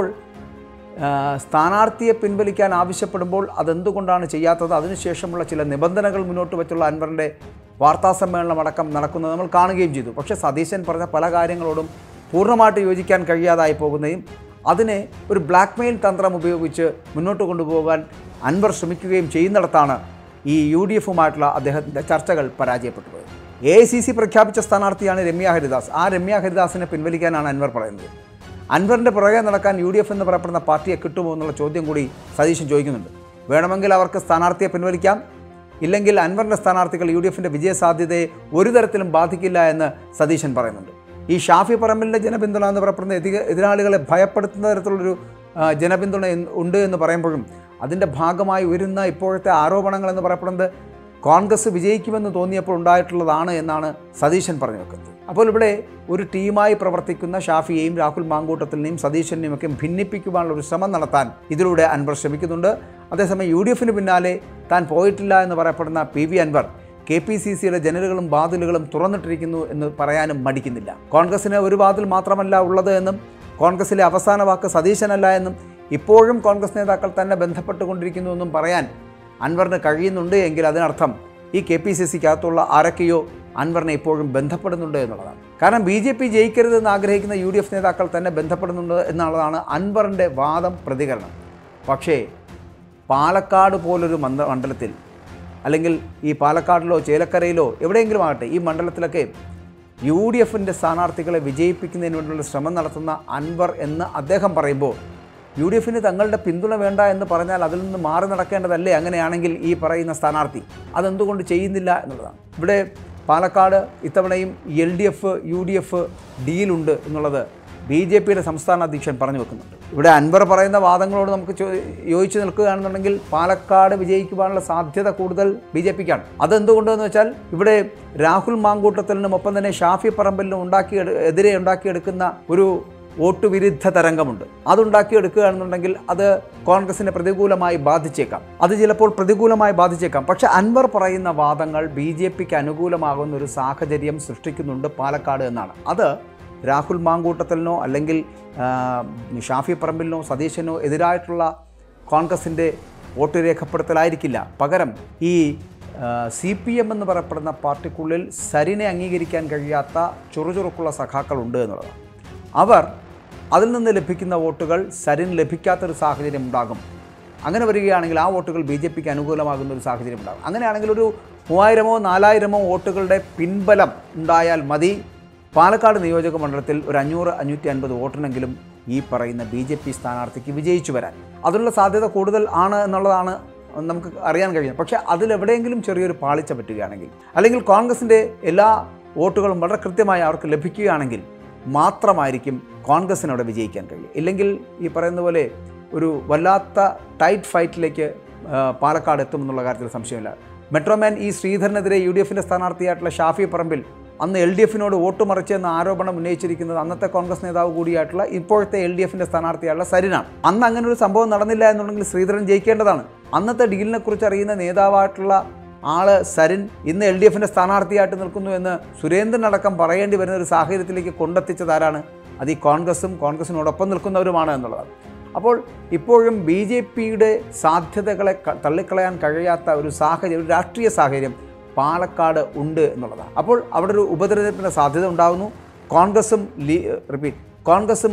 ആ, സ്ഥാനാർത്ഥിയെ പിൻവലിക്കാൻ ആവശ്യപ്പെടുമ്പോൾ അതെന്തുകൊണ്ടാണ് ചെയ്യാത്തത് അതിനുശേഷമുള്ള ചില നിബന്ധനകൾ മുന്നോട്ട് വെച്ചുള്ള അൻവറിൻ്റെ വാർത്താ സമ്മേളനം അടക്കം നടക്കുന്നത് നമ്മൾ കാണുകയും ചെയ്തു പക്ഷേ സതീശൻ പറഞ്ഞ പല കാര്യങ്ങളോടും പൂർണ്ണമായിട്ട് യോജിക്കാൻ കഴിയാതായി പോകുന്നതും അതിനെ ഒരു ബ്ലാക്ക് മെയിൽ തന്ത്രം ഉപയോഗിച്ച് മുന്നോട്ട് കൊണ്ടുപോകാൻ അൻവർ ശ്രമിക്കുകയും ചെയ്യുന്നിടത്താണ് ഈ യു ഡി എഫുമായിട്ടുള്ള അദ്ദേഹത്തിൻ്റെ ചർച്ചകൾ പരാജയപ്പെട്ടു പോയത് എ ഐ സി സി പ്രഖ്യാപിച്ച സ്ഥാനാർത്ഥിയാണ് രമ്യ ഹരിദാസ് ആ രമ്യ ഹരിദാസിനെ പിൻവലിക്കാനാണ് അൻവർ പറയുന്നത് അൻവറിൻ്റെ പുറകെ നടക്കാൻ യു ഡി എഫ് എന്ന് പറയപ്പെടുന്ന പാർട്ടിയെ കിട്ടുമോ എന്നുള്ള ചോദ്യം കൂടി സതീശൻ ചോദിക്കുന്നുണ്ട് വേണമെങ്കിൽ അവർക്ക് സ്ഥാനാർത്ഥിയെ പിൻവലിക്കാം ഇല്ലെങ്കിൽ അൻവറിൻ്റെ സ്ഥാനാർത്ഥികൾ യു ഡി എഫിൻ്റെ വിജയസാധ്യതയെ ഒരു തരത്തിലും ബാധിക്കില്ല എന്ന് സതീശൻ പറയുന്നുണ്ട് ഈ ഷാഫി പറമ്പലിൻ്റെ ജനപിന്തുണ എന്ന് പറയപ്പെടുന്ന എതിക എതിരാളികളെ ഭയപ്പെടുത്തുന്ന തരത്തിലുള്ളൊരു ആ, ജനപിന്തുണ എന്ന് ഉണ്ട് എന്ന് പറയുമ്പോഴും അതിൻ്റെ ഭാഗമായി ഉയരുന്ന ഇപ്പോഴത്തെ ആരോപണങ്ങൾ എന്ന് പറയപ്പെടുന്നത് കോൺഗ്രസ് വിജയിക്കുമെന്ന് തോന്നിയപ്പോൾ ഉണ്ടായിട്ടുള്ളതാണ് എന്നാണ് സതീശൻ പറഞ്ഞു വെക്കുന്നത് അപ്പോൾ ഇവിടെ ഒരു ടീമായി പ്രവർത്തിക്കുന്ന ഷാഫിയെയും രാഹുൽ മാങ്കൂട്ടത്തിനെയും സതീശനെയും ഒക്കെ ഭിന്നിപ്പിക്കുവാനുള്ള ഒരു ശ്രമം നടത്താൻ ഇതിലൂടെ അൻവർ ശ്രമിക്കുന്നുണ്ട് അതേസമയം യു ഡി എഫിന് പിന്നാലെ താൻ പോയിട്ടില്ല എന്ന് പറയപ്പെടുന്ന P V Anvar K P C സിയുടെ ജനലുകളും വാതിലുകളും തുറന്നിട്ടിരിക്കുന്നു എന്ന് പറയാനും മടിക്കുന്നില്ല കോൺഗ്രസിന് ഒരു വാതിൽ മാത്രമല്ല ഉള്ളത് എന്നും കോൺഗ്രസിലെ അവസാന വാക്ക് സതീശനല്ല എന്നും ഇപ്പോഴും കോൺഗ്രസ് നേതാക്കൾ തന്നെ ബന്ധപ്പെട്ടുകൊണ്ടിരിക്കുന്നു എന്നും പറയാൻ അൻവറിന് കഴിയുന്നുണ്ട് എങ്കിൽ അതിനർത്ഥം ഈ കെ പി സി സിക്കകത്തുള്ള ആരൊക്കെയോ അൻവറിനെ ഇപ്പോഴും ബന്ധപ്പെടുന്നുണ്ട് എന്നുള്ളതാണ് കാരണം ബി ജെ പി ജയിക്കരുതെന്ന് ആഗ്രഹിക്കുന്ന യു ഡി എഫ് നേതാക്കൾ തന്നെ ബന്ധപ്പെടുന്നുണ്ട് എന്നുള്ളതാണ് അൻവറിൻ്റെ വാദം പ്രതികരണം പക്ഷേ പാലക്കാട് പോലൊരു മന്ദ മണ്ഡലത്തിൽ അല്ലെങ്കിൽ ഈ പാലക്കാടിലോ ചേലക്കരയിലോ എവിടെയെങ്കിലും ആകട്ടെ ഈ മണ്ഡലത്തിലൊക്കെ യു ഡി എഫിൻ്റെ സ്ഥാനാർത്ഥികളെ വിജയിപ്പിക്കുന്നതിന് വേണ്ടിയുള്ള ശ്രമം നടത്തുന്ന അൻവർ എന്ന് അദ്ദേഹം പറയുമ്പോൾ യു ഡി എഫിന് തങ്ങളുടെ പിന്തുണ വേണ്ട എന്ന് പറഞ്ഞാൽ അതിൽ നിന്ന് മാറി നടക്കേണ്ടതല്ലേ അങ്ങനെയാണെങ്കിൽ ഈ പറയുന്ന സ്ഥാനാർത്ഥി അതെന്തുകൊണ്ട് ചെയ്യുന്നില്ല എന്നുള്ളതാണ് ഇവിടെ പാലക്കാട് ഇത്തവണയും L D F U D F ഡീലുണ്ട് എന്നുള്ളത് ബി ജെ പിയുടെ സംസ്ഥാന അധ്യക്ഷൻ പറഞ്ഞു വെക്കുന്നുണ്ട് ഇവിടെ അൻവർ പറയുന്ന വാദങ്ങളോട് നമുക്ക് ചോ- യോജിച്ച് നിൽക്കുകയാണെന്നുണ്ടെങ്കിൽ പാലക്കാട് വിജയിക്കുവാനുള്ള സാധ്യത കൂടുതൽ ബി ജെ പിക്കാണ് അതെന്തുകൊണ്ടെന്ന് വെച്ചാൽ ഇവിടെ രാഹുൽ മാങ്കൂട്ടത്തിനും ഒപ്പം തന്നെ ഷാഫി പറമ്പലിനും ഉണ്ടാക്കി എതിരെ ഉണ്ടാക്കിയെടുക്കുന്ന ഒരു വോട്ട് വിരുദ്ധ തരംഗമുണ്ട് അതുണ്ടാക്കിയെടുക്കുകയാണെന്നുണ്ടെങ്കിൽ അത് കോൺഗ്രസിനെ പ്രതികൂലമായി ബാധിച്ചേക്കാം അത് ചിലപ്പോൾ പ്രതികൂലമായി ബാധിച്ചേക്കാം പക്ഷേ അൻവർ പറയുന്ന വാദങ്ങൾ ബി ജെ പിക്ക് അനുകൂലമാകുന്ന ഒരു സാഹചര്യം സൃഷ്ടിക്കുന്നുണ്ട് പാലക്കാട് എന്നാണ് അത് രാഹുൽ മാങ്കൂട്ടത്തിലിനോ അല്ലെങ്കിൽ ആ, ഷാഫി പറമ്പിലിനോ സതീശനോ എതിരായിട്ടുള്ള കോൺഗ്രസിൻ്റെ വോട്ട് രേഖപ്പെടുത്തലായിരിക്കില്ല പകരം ഈ സി പി എം എന്ന് പറയപ്പെടുന്ന പാർട്ടിക്കുള്ളിൽ സരിനെ അംഗീകരിക്കാൻ കഴിയാത്ത ചുറുചുറുക്കുള്ള സഖാക്കളുണ്ട് എന്നുള്ളതാണ് അവർ അതിൽ നിന്ന് ലഭിക്കുന്ന വോട്ടുകൾ സരിന് ലഭിക്കാത്തൊരു സാഹചര്യം ഉണ്ടാകും അങ്ങനെ വരികയാണെങ്കിൽ ആ വോട്ടുകൾ ബി ജെ പിക്ക് അനുകൂലമാകുന്ന ഒരു സാഹചര്യം ഉണ്ടാകും അങ്ങനെയാണെങ്കിൽ ഒരു മൂവായിരമോ നാലായിരമോ വോട്ടുകളുടെ പിൻബലം ഉണ്ടായാൽ മതി പാലക്കാട് നിയോജക മണ്ഡലത്തിൽ ഒരു അഞ്ഞൂറ് അഞ്ഞൂറ്റി അൻപത് വോട്ടിനെങ്കിലും ഈ പറയുന്ന ബി ജെ പി സ്ഥാനാർത്ഥിക്ക് വിജയിച്ചു വരാൻ അതിനുള്ള സാധ്യത കൂടുതൽ ആണ് എന്നുള്ളതാണ് നമുക്ക് അറിയാൻ കഴിയുന്നത് പക്ഷേ അതിലെവിടെയെങ്കിലും ചെറിയൊരു പാളിച്ച പറ്റുകയാണെങ്കിൽ അല്ലെങ്കിൽ കോൺഗ്രസിൻ്റെ എല്ലാ വോട്ടുകളും വളരെ കൃത്യമായി അവർക്ക് ലഭിക്കുകയാണെങ്കിൽ മാത്രമായിരിക്കും കോൺഗ്രസിന് അവിടെ വിജയിക്കാൻ കഴിയും ഇല്ലെങ്കിൽ ഈ പറയുന്ന പോലെ ഒരു വല്ലാത്ത ടൈറ്റ് ഫൈറ്റിലേക്ക് ആ, പാലക്കാട് എത്തുമെന്നുള്ള കാര്യത്തിൽ സംശയമില്ല മെട്രോമാൻ ഈ ശ്രീധരനെതിരെ യു ഡി എഫിൻ്റെ സ്ഥാനാർത്ഥിയായിട്ടുള്ള ഷാഫി പറമ്പിൽ അന്ന് എൽ ഡി എഫിനോട് വോട്ട് മറിച്ചെന്ന ആരോപണം ഉന്നയിച്ചിരിക്കുന്നത് അന്നത്തെ കോൺഗ്രസ് നേതാവ് കൂടിയായിട്ടുള്ള ഇപ്പോഴത്തെ എൽ ഡി എഫിൻ്റെ സ്ഥാനാർത്ഥിയായിട്ടുള്ള സരിനാണ് അന്ന് അങ്ങനെ ഒരു സംഭവം നടന്നില്ല എന്നുണ്ടെങ്കിൽ ശ്രീധരൻ ജയിക്കേണ്ടതാണ് അന്നത്തെ ഡീലിനെ കുറിച്ച് അറിയുന്ന നേതാവായിട്ടുള്ള ആള് സരിൻ ഇന്ന് എൽ ഡി എഫിൻ്റെ സ്ഥാനാർത്ഥിയായിട്ട് നിൽക്കുന്നു എന്ന് സുരേന്ദ്രൻ അടക്കം പറയേണ്ടി വരുന്ന ഒരു സാഹചര്യത്തിലേക്ക് കൊണ്ടെത്തിച്ചത് ആരാണ് അത് ഈ കോൺഗ്രസും കോൺഗ്രസിനോടൊപ്പം നിൽക്കുന്നവരുമാണ് എന്നുള്ളതാണ് അപ്പോൾ ഇപ്പോഴും ബി ജെ പിയുടെ സാധ്യതകളെ ക- തള്ളിക്കളയാൻ കഴിയാത്ത ഒരു സാഹചര്യം ഒരു രാഷ്ട്രീയ സാഹചര്യം പാലക്കാട് ഉണ്ട് എന്നുള്ളതാണ് അപ്പോൾ അവിടെ ഒരു ഉപതെരഞ്ഞെടുപ്പിൻ്റെ സാധ്യത ഉണ്ടാകുന്നു കോൺഗ്രസും ലീ റിപ്പീറ്റ് കോൺഗ്രസും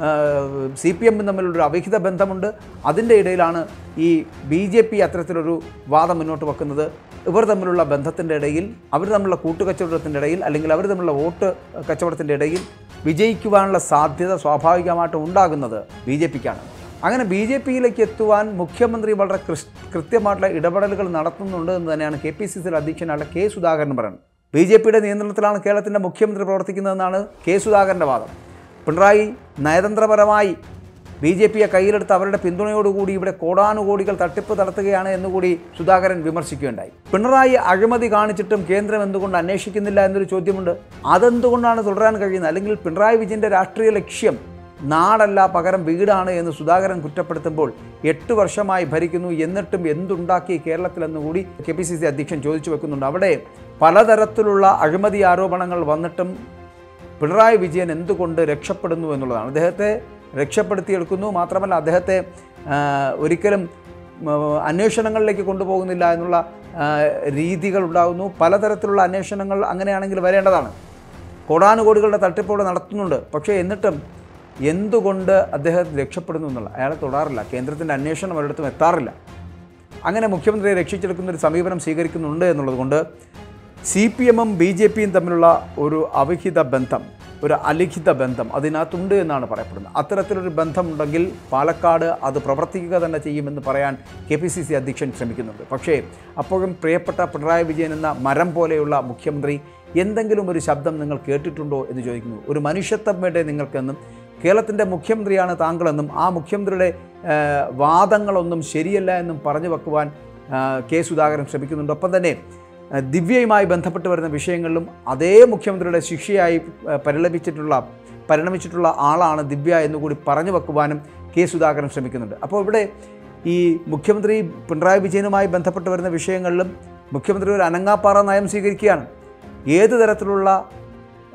സി പി എമ്മും തമ്മിലൊരു അവിഹിത ബന്ധമുണ്ട് അതിൻ്റെ ഇടയിലാണ് ഈ ബി ജെ പി അത്തരത്തിലൊരു വാദം മുന്നോട്ട് വെക്കുന്നത് ഇവർ തമ്മിലുള്ള ബന്ധത്തിൻ്റെ ഇടയിൽ അവർ തമ്മിലുള്ള കൂട്ടുകച്ചവടത്തിൻ്റെ ഇടയിൽ അല്ലെങ്കിൽ അവർ തമ്മിലുള്ള വോട്ട് കച്ചവടത്തിൻ്റെ ഇടയിൽ വിജയിക്കുവാനുള്ള സാധ്യത സ്വാഭാവികമായിട്ടും ഉണ്ടാകുന്നത് ബി ജെ പിക്കാണ് അങ്ങനെ ബി ജെ പിയിലേക്ക് എത്തുവാൻ മുഖ്യമന്ത്രി വളരെ കൃസ്- കൃത്യമായിട്ടുള്ള ഇടപെടലുകൾ നടത്തുന്നുണ്ട് എന്ന് തന്നെയാണ് കെ പി സി സി അധ്യക്ഷനായിട്ടുള്ള കെ സുധാകരൻ പറയുന്നത് ബി ജെ പിയുടെ നിയന്ത്രണത്തിലാണ് കേരളത്തിൻ്റെ മുഖ്യമന്ത്രി പ്രവർത്തിക്കുന്നതെന്നാണ് കെ സുധാകരൻ്റെ വാദം പിണറായി നയതന്ത്രപരമായി ബി ജെ പിയെ കയ്യിലെടുത്ത് അവരുടെ പിന്തുണയോടുകൂടി ഇവിടെ കോടാനുകോടികൾ തട്ടിപ്പ് നടത്തുകയാണ് എന്നുകൂടി സുധാകരൻ വിമർശിക്കുകയുണ്ടായി പിണറായി അഴിമതി കാണിച്ചിട്ടും കേന്ദ്രം എന്തുകൊണ്ട് അന്വേഷിക്കുന്നില്ല എന്നൊരു ചോദ്യമുണ്ട് അതെന്തുകൊണ്ടാണ് തുടരാൻ കഴിയുന്നത് അല്ലെങ്കിൽ പിണറായി വിജയൻ്റെ രാഷ്ട്രീയ ലക്ഷ്യം നാടല്ല പകരം വീടാണ് എന്ന് സുധാകരൻ കുറ്റപ്പെടുത്തുമ്പോൾ എട്ട് വർഷമായി ഭരിക്കുന്നു എന്നിട്ടും എന്തുണ്ടാക്കി കേരളത്തിലെന്നുകൂടി കെ പി സി സി അധ്യക്ഷൻ ചോദിച്ചു വെക്കുന്നുണ്ട് അവിടെ പലതരത്തിലുള്ള അഴിമതി ആരോപണങ്ങൾ വന്നിട്ടും പിണറായി വിജയൻ എന്തുകൊണ്ട് രക്ഷപ്പെടുന്നു എന്നുള്ളതാണ് അദ്ദേഹത്തെ രക്ഷപ്പെടുത്തിയെടുക്കുന്നു മാത്രമല്ല അദ്ദേഹത്തെ ആ, ഒരിക്കലും ഉം, അന്വേഷണങ്ങളിലേക്ക് കൊണ്ടുപോകുന്നില്ല എന്നുള്ള ആ, രീതികൾ ഉണ്ടാകുന്നു പലതരത്തിലുള്ള അന്വേഷണങ്ങൾ അങ്ങനെയാണെങ്കിൽ വരേണ്ടതാണ് കോടാനുകോടികളുടെ തട്ടിപ്പുകൾ നടത്തുന്നുണ്ട് പക്ഷേ എന്നിട്ടും എന്തുകൊണ്ട് അദ്ദേഹം രക്ഷപ്പെടുന്നു എന്നുള്ള അയാളെ തൊടാറില്ല കേന്ദ്രത്തിൻ്റെ അന്വേഷണം ഒരിടത്തും എത്താറില്ല അങ്ങനെ മുഖ്യമന്ത്രിയെ രക്ഷിച്ചെടുക്കുന്ന ഒരു സമീപനം സ്വീകരിക്കുന്നുണ്ട് എന്നുള്ളതുകൊണ്ട് സി പി എമ്മും ബി ജെ പിയും തമ്മിലുള്ള ഒരു അവിഹിത ബന്ധം ഒരു അലിഖിത ബന്ധം അതിനകത്തുണ്ട് എന്നാണ് പറയപ്പെടുന്നത് അത്തരത്തിലൊരു ബന്ധമുണ്ടെങ്കിൽ പാലക്കാട് അത് പ്രവർത്തിക്കുക തന്നെ ചെയ്യുമെന്ന് പറയാൻ കെ പി സി സി അധ്യക്ഷൻ ശ്രമിക്കുന്നുണ്ട് പക്ഷേ അപ്പോഴും പ്രിയപ്പെട്ട പിണറായി വിജയൻ എന്ന മരം പോലെയുള്ള മുഖ്യമന്ത്രി എന്തെങ്കിലും ഒരു ശബ്ദം നിങ്ങൾ കേട്ടിട്ടുണ്ടോ എന്ന് ചോദിക്കുന്നു ഒരു മനുഷ്യത്വം വേണ്ടേ നിങ്ങൾക്കെന്നും കേരളത്തിൻ്റെ മുഖ്യമന്ത്രിയാണ് താങ്കളെന്നും ആ മുഖ്യമന്ത്രിയുടെ ആ, വാദങ്ങളൊന്നും ശരിയല്ല എന്നും പറഞ്ഞു വെക്കുവാൻ ആ, കെ സുധാകരൻ ശ്രമിക്കുന്നുണ്ട് ഒപ്പം തന്നെ ആ, ദിവ്യയുമായി ബന്ധപ്പെട്ട് വരുന്ന വിഷയങ്ങളിലും അതേ മുഖ്യമന്ത്രിയുടെ ശിക്ഷയായി ആ, പരിണമിച്ചിട്ടുള്ള പരിണമിച്ചിട്ടുള്ള ആളാണ് ദിവ്യ എന്നുകൂടി പറഞ്ഞു വെക്കുവാനും കെ സുധാകരൻ ശ്രമിക്കുന്നുണ്ട് അപ്പോൾ ഇവിടെ ഈ മുഖ്യമന്ത്രി പിണറായി വിജയനുമായി ബന്ധപ്പെട്ട് വരുന്ന വിഷയങ്ങളിലും മുഖ്യമന്ത്രി ഒരു അനങ്ങാപ്പാറ നയം സ്വീകരിക്കുകയാണ് ഏത് തരത്തിലുള്ള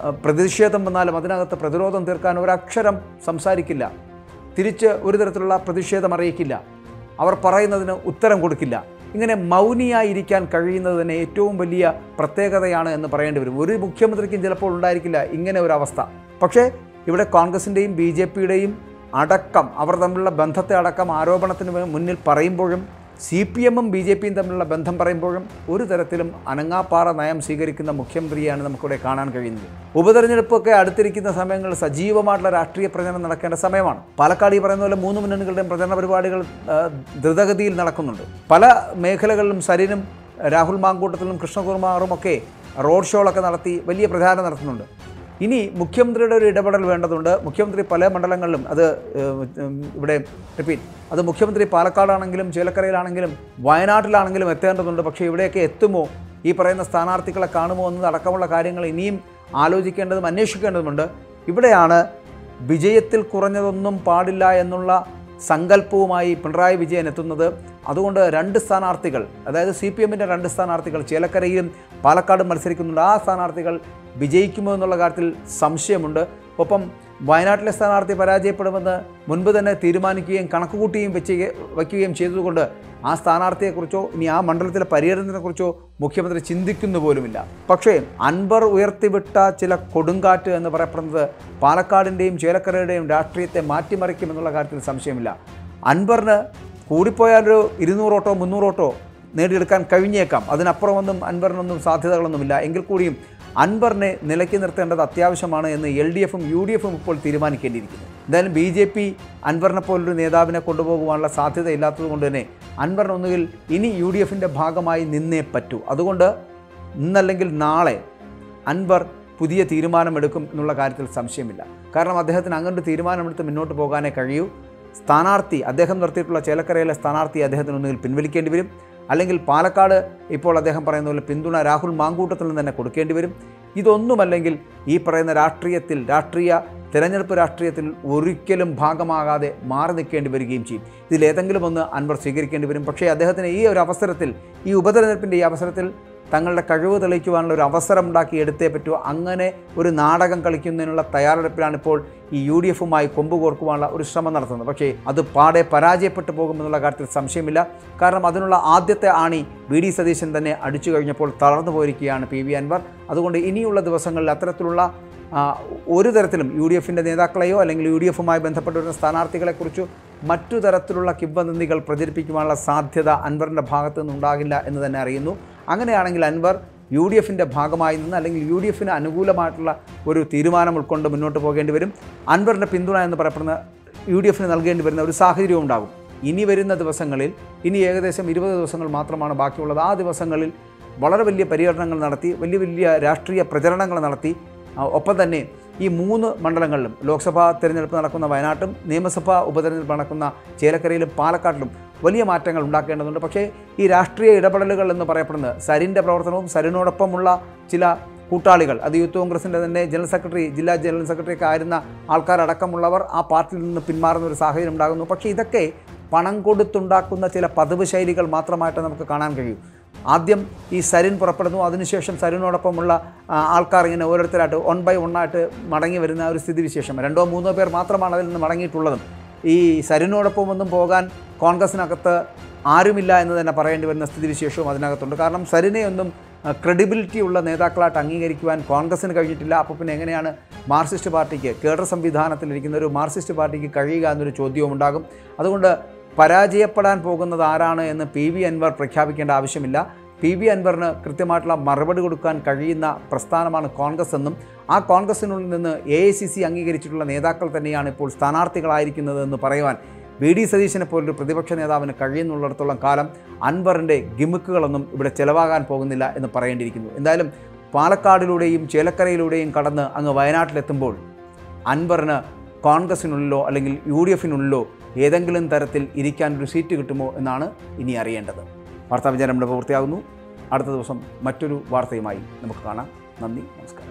ആ, പ്രതിഷേധം വന്നാലും അതിനകത്ത് പ്രതിരോധം തീർക്കാൻ ഒരക്ഷരം സംസാരിക്കില്ല തിരിച്ച് ഒരു തരത്തിലുള്ള പ്രതിഷേധം അറിയിക്കില്ല അവർ പറയുന്നതിന് ഉത്തരം കൊടുക്കില്ല ഇങ്ങനെ മൗനിയായിരിക്കാൻ കഴിയുന്നത് തന്നെ ഏറ്റവും വലിയ പ്രത്യേകതയാണ് എന്ന് പറയേണ്ടി വരും ഒരു മുഖ്യമന്ത്രിക്കും ചിലപ്പോൾ ഉണ്ടായിരിക്കില്ല ഇങ്ങനെ ഒരു അവസ്ഥ പക്ഷേ ഇവിടെ കോൺഗ്രസിൻ്റെയും ബി ജെ പിയുടെയും അടക്കം അവർ തമ്മിലുള്ള ബന്ധത്തെ അടക്കം ആരോപണത്തിന് മു- മുന്നിൽ പറയുമ്പോഴും സി പി എമ്മും ബി ജെ പിയും തമ്മിലുള്ള ബന്ധം പറയുമ്പോഴും ഒരു തരത്തിലും അനങ്ങാപ്പാറ നയം സ്വീകരിക്കുന്ന മുഖ്യമന്ത്രിയാണ് നമുക്കിവിടെ കാണാൻ കഴിയുന്നത് ഉപതെരഞ്ഞെടുപ്പൊക്കെ അടുത്തിരിക്കുന്ന സമയങ്ങളിൽ സജീവമായിട്ടുള്ള രാഷ്ട്രീയ പ്രചരണം നടക്കേണ്ട സമയമാണ് പാലക്കാട് ഈ പറയുന്ന പോലെ മൂന്ന് മുന്നണികളുടെയും പ്രചരണ പരിപാടികൾ ആ, ദ്രുതഗതിയിൽ നടക്കുന്നുണ്ട് പല മേഖലകളിലും സരിനും രാഹുൽ മാങ്കൂട്ടത്തിലും കൃഷ്ണകുമാറും ഒക്കെ റോഡ് ഷോകളൊക്കെ നടത്തി വലിയ പ്രചാരണം നടത്തുന്നുണ്ട് ഇനി മുഖ്യമന്ത്രിയുടെ ഒരു ഇടപെടൽ വേണ്ടതുണ്ട് മുഖ്യമന്ത്രി പല മണ്ഡലങ്ങളിലും അത് ഏഹ്, ഉം, ഇവിടെ റിപ്പീറ്റ് അത് മുഖ്യമന്ത്രി പാലക്കാടാണെങ്കിലും ചേലക്കരയിലാണെങ്കിലും വയനാട്ടിലാണെങ്കിലും എത്തേണ്ടതുണ്ട് പക്ഷേ ഇവിടെയൊക്കെ എത്തുമോ ഈ പറയുന്ന സ്ഥാനാർത്ഥികളെ കാണുമോ എന്നത് അടക്കമുള്ള കാര്യങ്ങൾ ഇനിയും ആലോചിക്കേണ്ടതും അന്വേഷിക്കേണ്ടതുമുണ്ട് ഇവിടെയാണ് വിജയത്തിൽ കുറഞ്ഞതൊന്നും പാടില്ല എന്നുള്ള സങ്കല്പവുമായി പിണറായി വിജയൻ എത്തുന്നത് അതുകൊണ്ട് രണ്ട് സ്ഥാനാർത്ഥികൾ അതായത് സി പി എമ്മിൻ്റെ രണ്ട് സ്ഥാനാർത്ഥികൾ ചേലക്കരയിലും പാലക്കാടും മത്സരിക്കുന്നുണ്ട് ആ സ്ഥാനാർത്ഥികൾ വിജയിക്കുമോ എന്നുള്ള കാര്യത്തിൽ സംശയമുണ്ട് ഒപ്പം വയനാട്ടിലെ സ്ഥാനാർത്ഥി പരാജയപ്പെടുമെന്ന് മുൻപ് തന്നെ തീരുമാനിക്കുകയും കണക്കുകൂട്ടുകയും വെച്ച് വയ്ക്കുകയും ചെയ്തതുകൊണ്ട് ആ സ്ഥാനാർത്ഥിയെക്കുറിച്ചോ ഇനി ആ മണ്ഡലത്തിലെ പര്യടനത്തെക്കുറിച്ചോ മുഖ്യമന്ത്രി ചിന്തിക്കുന്നു പോലുമില്ല പക്ഷേ അൻവർ ഉയർത്തിവിട്ട ചില കൊടുങ്കാറ്റ് എന്ന് പറയപ്പെടുന്നത് പാലക്കാടിൻ്റെയും ചേലക്കരയുടെയും രാഷ്ട്രീയത്തെ മാറ്റിമറിക്കുമെന്നുള്ള കാര്യത്തിൽ സംശയമില്ല അൻവറിന് കൂടിപ്പോയാലൊരു ഇരുന്നൂറോട്ടോ മുന്നൂറോട്ടോ നേടിയെടുക്കാൻ കഴിഞ്ഞേക്കാം അതിനപ്പുറമൊന്നും അൻവറിനൊന്നും സാധ്യതകളൊന്നുമില്ല എങ്കിൽ കൂടിയും അൻവറിനെ നിലയ്ക്ക് നിർത്തേണ്ടത് അത്യാവശ്യമാണ് എന്ന് എൽ ഡി എഫും യു ഡി എഫും ഇപ്പോൾ തീരുമാനിക്കേണ്ടിയിരിക്കുന്നു എന്തായാലും ബി ജെ പി അൻവറിനെ പോലൊരു നേതാവിനെ കൊണ്ടുപോകുവാനുള്ള സാധ്യത ഇല്ലാത്തത് കൊണ്ട് തന്നെ അൻവറിന് ഒന്നുകിൽ ഇനി യു ഡി എഫിൻ്റെ ഭാഗമായി നിന്നേ പറ്റൂ അതുകൊണ്ട് ഇന്നല്ലെങ്കിൽ നാളെ അൻവർ പുതിയ തീരുമാനമെടുക്കും എന്നുള്ള കാര്യത്തിൽ സംശയമില്ല കാരണം അദ്ദേഹത്തിന് അങ്ങനെ ഒരു തീരുമാനമെടുത്ത് മുന്നോട്ട് പോകാനേ കഴിയൂ സ്ഥാനാർത്ഥി അദ്ദേഹം നിർത്തിയിട്ടുള്ള ചേലക്കരയിലെ സ്ഥാനാർത്ഥി അദ്ദേഹത്തിന് ഒന്നുകിൽ പിൻവലിക്കേണ്ടി വരും അല്ലെങ്കിൽ പാലക്കാട് ഇപ്പോൾ അദ്ദേഹം പറയുന്ന പോലെ പിന്തുണ രാഹുൽ മാങ്കൂട്ടത്തിൽ നിന്ന് തന്നെ കൊടുക്കേണ്ടി വരും ഇതൊന്നുമല്ലെങ്കിൽ ഈ പറയുന്ന രാഷ്ട്രീയത്തിൽ രാഷ്ട്രീയ തിരഞ്ഞെടുപ്പ് രാഷ്ട്രീയത്തിൽ ഒരിക്കലും ഭാഗമാകാതെ മാറി നിൽക്കേണ്ടി വരികയും ചെയ്യും ഇതിലേതെങ്കിലും ഒന്ന് അൻവർ സ്വീകരിക്കേണ്ടി വരും പക്ഷേ അദ്ദേഹത്തിന് ഈ ഒരു അവസരത്തിൽ ഈ ഉപതെരഞ്ഞെടുപ്പിൻ്റെ ഈ അവസരത്തിൽ തങ്ങളുടെ കഴിവ് തെളിയിക്കുവാനുള്ള ഒരു അവസരം ഉണ്ടാക്കി എടുത്തേ പറ്റൂ അങ്ങനെ ഒരു നാടകം കളിക്കുന്നതിനുള്ള തയ്യാറെടുപ്പിലാണ് ഇപ്പോൾ ഈ യു ഡി എഫുമായി കൊമ്പ് കോർക്കുവാനുള്ള ഒരു ശ്രമം നടത്തുന്നത് പക്ഷേ അത് പാടെ പരാജയപ്പെട്ടു പോകുമെന്നുള്ള കാര്യത്തിൽ സംശയമില്ല കാരണം അതിനുള്ള ആദ്യത്തെ ആണി വി ഡി സതീശൻ തന്നെ അടിച്ചു കഴിഞ്ഞപ്പോൾ തളർന്നു പോയിരിക്കുകയാണ് പി വി അൻവർ അതുകൊണ്ട് ഇനിയുള്ള ദിവസങ്ങളിൽ അത്തരത്തിലുള്ള ആ, ഒരു തരത്തിലും യു ഡി എഫിൻ്റെ നേതാക്കളെയോ അല്ലെങ്കിൽ യു ഡി എഫുമായി ബന്ധപ്പെട്ട വരുന്ന സ്ഥാനാർത്ഥികളെക്കുറിച്ചോ മറ്റു തരത്തിലുള്ള കിംവദന്തികൾ പ്രചരിപ്പിക്കുവാനുള്ള സാധ്യത അൻവറിൻ്റെ ഭാഗത്തു നിന്നുണ്ടാകില്ല എന്ന് തന്നെ അറിയുന്നു അങ്ങനെയാണെങ്കിൽ അൻവർ യു ഡി എഫിൻ്റെ ഭാഗമായി നിന്ന് അല്ലെങ്കിൽ യു ഡി എഫിന് അനുകൂലമായിട്ടുള്ള ഒരു തീരുമാനം ഉൾക്കൊണ്ട് മുന്നോട്ട് പോകേണ്ടി വരും അൻവറിൻ്റെ പിന്തുണ എന്ന് പറയപ്പെടുന്ന യു ഡി എഫിന് നൽകേണ്ടി വരുന്ന ഒരു സാഹചര്യവും ഉണ്ടാകും ഇനി വരുന്ന ദിവസങ്ങളിൽ ഇനി ഏകദേശം ഇരുപത് ദിവസങ്ങൾ മാത്രമാണ് ബാക്കിയുള്ളത് ആ ദിവസങ്ങളിൽ വളരെ വലിയ പര്യടനങ്ങൾ നടത്തി വലിയ വലിയ രാഷ്ട്രീയ പ്രചരണങ്ങൾ നടത്തി ആ, ഒപ്പം തന്നെ ഈ മൂന്ന് മണ്ഡലങ്ങളിലും ലോക്സഭാ തിരഞ്ഞെടുപ്പ് നടക്കുന്ന വയനാട്ടും നിയമസഭാ ഉപതെരഞ്ഞെടുപ്പ് നടക്കുന്ന ചേലക്കരയിലും പാലക്കാട്ടിലും വലിയ മാറ്റങ്ങൾ ഉണ്ടാക്കേണ്ടതുണ്ട് പക്ഷേ ഈ രാഷ്ട്രീയ ഇടപെടലുകൾ എന്ന് പറയപ്പെടുന്നത് സരിൻ്റെ പ്രവർത്തനവും സരിനോടൊപ്പമുള്ള ചില കൂട്ടാളികൾ അത് യൂത്ത് കോൺഗ്രസിൻ്റെ തന്നെ ജനറൽ സെക്രട്ടറി ജില്ലാ ജനറൽ സെക്രട്ടറി ഒക്കെ ആയിരുന്ന ആൾക്കാരടക്കമുള്ളവർ ആ പാർട്ടിയിൽ നിന്ന് പിന്മാറുന്ന ഒരു സാഹചര്യം ഉണ്ടാകുന്നു പക്ഷേ ഇതൊക്കെ പണം കൊടുത്തുണ്ടാക്കുന്ന ചില പതിവ് ശൈലികൾ മാത്രമായിട്ട് നമുക്ക് കാണാൻ കഴിയും ആദ്യം ഈ സരിൻ പുറപ്പെടുന്നു അതിനുശേഷം സരിനോടൊപ്പമുള്ള ആ, ആൾക്കാർ ഇങ്ങനെ ഓരോരുത്തരായിട്ട് വൺ ബൈ ആയിട്ട് മടങ്ങി വരുന്ന ഒരു സ്ഥിതിവിശേഷം രണ്ടോ മൂന്നോ പേർ മാത്രമാണ് അതിൽ നിന്ന് മടങ്ങിയിട്ടുള്ളതും ഈ സരിനോടൊപ്പം ഒന്നും പോകാൻ കോൺഗ്രസിനകത്ത് ആരുമില്ല എന്ന് തന്നെ പറയേണ്ടി വരുന്ന സ്ഥിതിവിശേഷവും അതിനകത്തുണ്ട് കാരണം സരിനെ ഒന്നും ക്രെഡിബിലിറ്റി ഉള്ള നേതാക്കളായിട്ട് അംഗീകരിക്കുവാൻ കോൺഗ്രസിന് കഴിഞ്ഞിട്ടില്ല അപ്പോൾ പിന്നെ എങ്ങനെയാണ് മാർക്സിസ്റ്റ് പാർട്ടിക്ക് കേഡർ സംവിധാനത്തിലിരിക്കുന്ന ഒരു മാർക്സിസ്റ്റ് പാർട്ടിക്ക് കഴിയുക എന്നൊരു ചോദ്യവും ഉണ്ടാകും അതുകൊണ്ട് പരാജയപ്പെടാൻ പോകുന്നത് ആരാണ് എന്ന് പി വി അൻവർ പ്രഖ്യാപിക്കേണ്ട ആവശ്യമില്ല പി വി അൻവറിന് കൃത്യമായിട്ടുള്ള മറുപടി കൊടുക്കാൻ കഴിയുന്ന പ്രസ്ഥാനമാണ് കോൺഗ്രസ് എന്നും ആ കോൺഗ്രസിനുള്ളിൽ നിന്ന് എ ഐ സി സി അംഗീകരിച്ചിട്ടുള്ള നേതാക്കൾ തന്നെയാണ് ഇപ്പോൾ സ്ഥാനാർത്ഥികളായിരിക്കുന്നത് എന്ന് പറയുവാൻ വി ഡി സതീശനെ പോലൊരു പ്രതിപക്ഷ നേതാവിന് കഴിയുന്നുള്ളിടത്തോളം കാലം അൻവറിൻ്റെ ഗിമിക്കുകളൊന്നും ഇവിടെ ചെലവാകാൻ പോകുന്നില്ല എന്ന് പറയേണ്ടിയിരിക്കുന്നു എന്തായാലും പാലക്കാടിലൂടെയും ചേലക്കരയിലൂടെയും കടന്ന് അങ്ങ് വയനാട്ടിലെത്തുമ്പോൾ അൻവറിന് കോൺഗ്രസിനുള്ളിലോ അല്ലെങ്കിൽ യു ഡി എഫിനുള്ളിലോ ഏതെങ്കിലും തരത്തിൽ ഇരിക്കാൻ ഒരു സീറ്റ് കിട്ടുമോ എന്നാണ് ഇനി അറിയേണ്ടത് വാർത്താ വിചാരം ഇവിടെ പൂർത്തിയാകുന്നു അടുത്ത ദിവസം മറ്റൊരു വാർത്തയുമായി നമുക്ക് കാണാം നന്ദി നമസ്കാരം